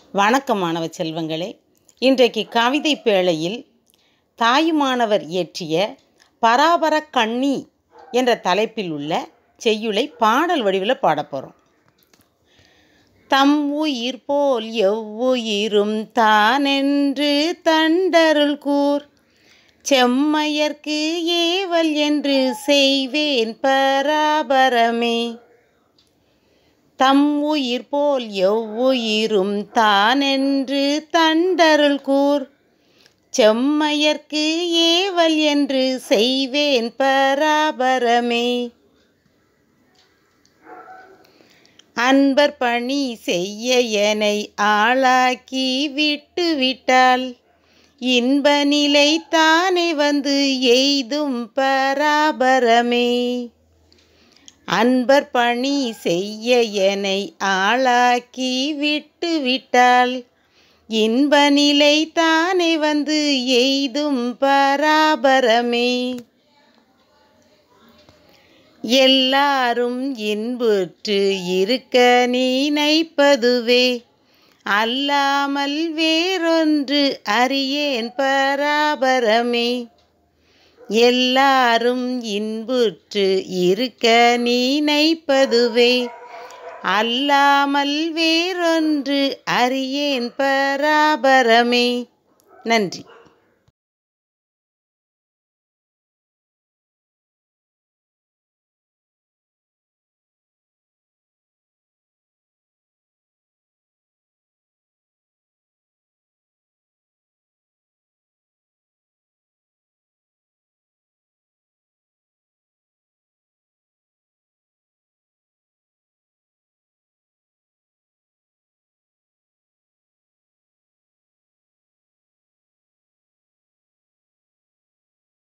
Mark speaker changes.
Speaker 1: வணக்கம் மாணவ செல்வங்களே இன்றைக்கு கவிதை பேழையில் தாயுமானவர் இயற்றிய பராபர கண்ணி என்ற தலைப்பில் உள்ள செய்யுளை பாடல் வடிவில் பாடப் போகிறோம் தம் உயிர் போல் எவ்வுயிரும் தானென்று தண்டருள் கூர் செம்மையர்க்கு ஏவல் என்று செய்வேன் பராபரமே தம் உயிர் போல் எவ்வுயிரும் தானென்று தண்டருள் கூர் செம்மையர்க்கு ஏவல் என்று செய்வேன் பராபரமே அன்பர் பணி செய்ய எனை ஆளாக்கி விட்டு விட்டால் இன்ப நிலை தானே வந்து எய்தும் பராபரமே அன்பர் பணி செய்ய எனை ஆளாக்கி விட்டு விட்டால் இன்ப நிலை தானே வந்து எய்தும் பராபரமே எல்லாரும் இன்புற்று இருக்க நினைப்பதுவே அல்லாமல் வேறொன்று அறியேன் பராபரமே எல்லாரும் இன்புற்று இருக்க நினைப்பதுவே அல்லாமல் வேறொன்று அறியேன் பராபரமே நன்றி